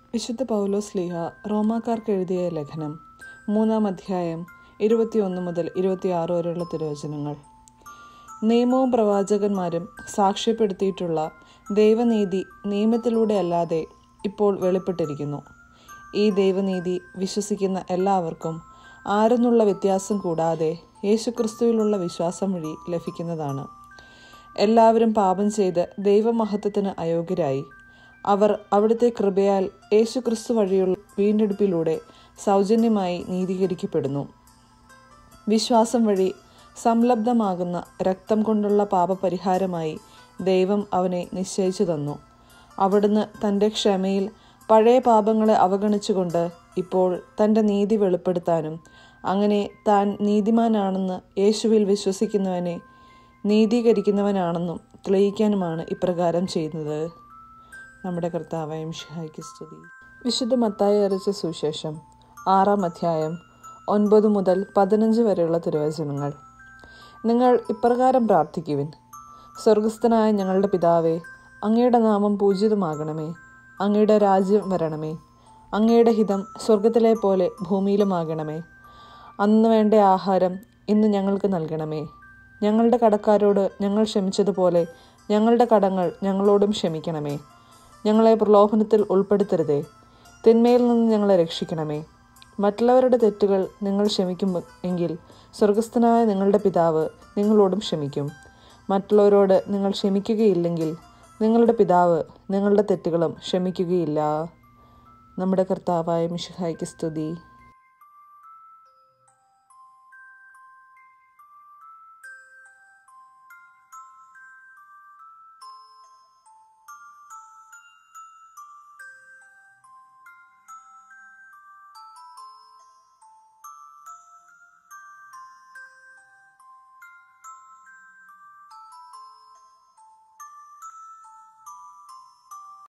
വിശുദ്ധ പൗലോസ് ലീഹ റോമാക്കാർക്ക് എഴുതിയ ലേഖനം മൂന്നാം അധ്യായം ഇരുപത്തിയൊന്ന് മുതൽ ഇരുപത്തിയാറ് വരെയുള്ള തിരുവചനങ്ങൾ നിയമവും പ്രവാചകന്മാരും സാക്ഷ്യപ്പെടുത്തിയിട്ടുള്ള ദൈവനീതി നിയമത്തിലൂടെ അല്ലാതെ ഇപ്പോൾ വെളിപ്പെട്ടിരിക്കുന്നു ഈ ദൈവനീതി വിശ്വസിക്കുന്ന എല്ലാവർക്കും ആരെന്നുള്ള വ്യത്യാസം കൂടാതെ യേശുക്രിസ്തുവിലുള്ള വിശ്വാസം വഴി ലഭിക്കുന്നതാണ് എല്ലാവരും പാപം ചെയ്ത് ദൈവമഹത്വത്തിന് അയോഗ്യരായി അവർ അവിടുത്തെ കൃപയാൽ യേശുക്രിസ്തു വഴിയുള്ള വീണ്ടെടുപ്പിലൂടെ സൗജന്യമായി നീതീകരിക്കപ്പെടുന്നു വിശ്വാസം വഴി സംലബ്ധമാകുന്ന രക്തം കൊണ്ടുള്ള പാപപരിഹാരമായി ദൈവം അവനെ നിശ്ചയിച്ചു തന്നു അവിടുന്ന് തൻ്റെ ക്ഷമയിൽ പഴയ പാപങ്ങളെ അവഗണിച്ചുകൊണ്ട് ഇപ്പോൾ തൻ്റെ നീതി വെളിപ്പെടുത്താനും അങ്ങനെ താൻ നീതിമാനാണെന്ന് യേശുവിൽ വിശ്വസിക്കുന്നവനെ നീതീകരിക്കുന്നവനാണെന്നും തെളിയിക്കാനുമാണ് ഇപ്രകാരം ചെയ്യുന്നത് നമ്മുടെ കർത്താവായ മിഷിഹായ്ക്ക് സ്തുതി വിശുദ്ധ മത്തായി അറിയിച്ച സുവിശേഷം ആറാം അധ്യായം ഒൻപത് മുതൽ പതിനഞ്ച് വരെയുള്ള തിരുവചനങ്ങൾ നിങ്ങൾ ഇപ്രകാരം പ്രാർത്ഥിക്കുവിൻ സ്വർഗസ്ഥനായ ഞങ്ങളുടെ പിതാവേ അങ്ങയുടെ നാമം പൂജിതമാകണമേ അങ്ങയുടെ രാജ്യം വരണമേ അങ്ങയുടെ ഹിതം സ്വർഗത്തിലെ പോലെ ഭൂമിയിലുമാകണമേ അന്ന് വേണ്ട ആഹാരം ഇന്ന് ഞങ്ങൾക്ക് നൽകണമേ ഞങ്ങളുടെ കടക്കാരോട് ഞങ്ങൾ ക്ഷമിച്ചതുപോലെ ഞങ്ങളുടെ കടങ്ങൾ ഞങ്ങളോടും ക്ഷമിക്കണമേ ഞങ്ങളെ പ്രലോഭനത്തിൽ ഉൾപ്പെടുത്തരുതേ തിന്മയിൽ നിന്ന് ഞങ്ങളെ രക്ഷിക്കണമേ മറ്റുള്ളവരുടെ തെറ്റുകൾ നിങ്ങൾ ക്ഷമിക്കും എങ്കിൽ സ്വർഗസ്ഥനായ നിങ്ങളുടെ പിതാവ് നിങ്ങളോടും ക്ഷമിക്കും മറ്റുള്ളവരോട് നിങ്ങൾ ക്ഷമിക്കുകയില്ലെങ്കിൽ നിങ്ങളുടെ പിതാവ് നിങ്ങളുടെ തെറ്റുകളും ക്ഷമിക്കുകയില്ല നമ്മുടെ കർത്താവായ മിഷിഹായ്ക്ക് സ്തുതി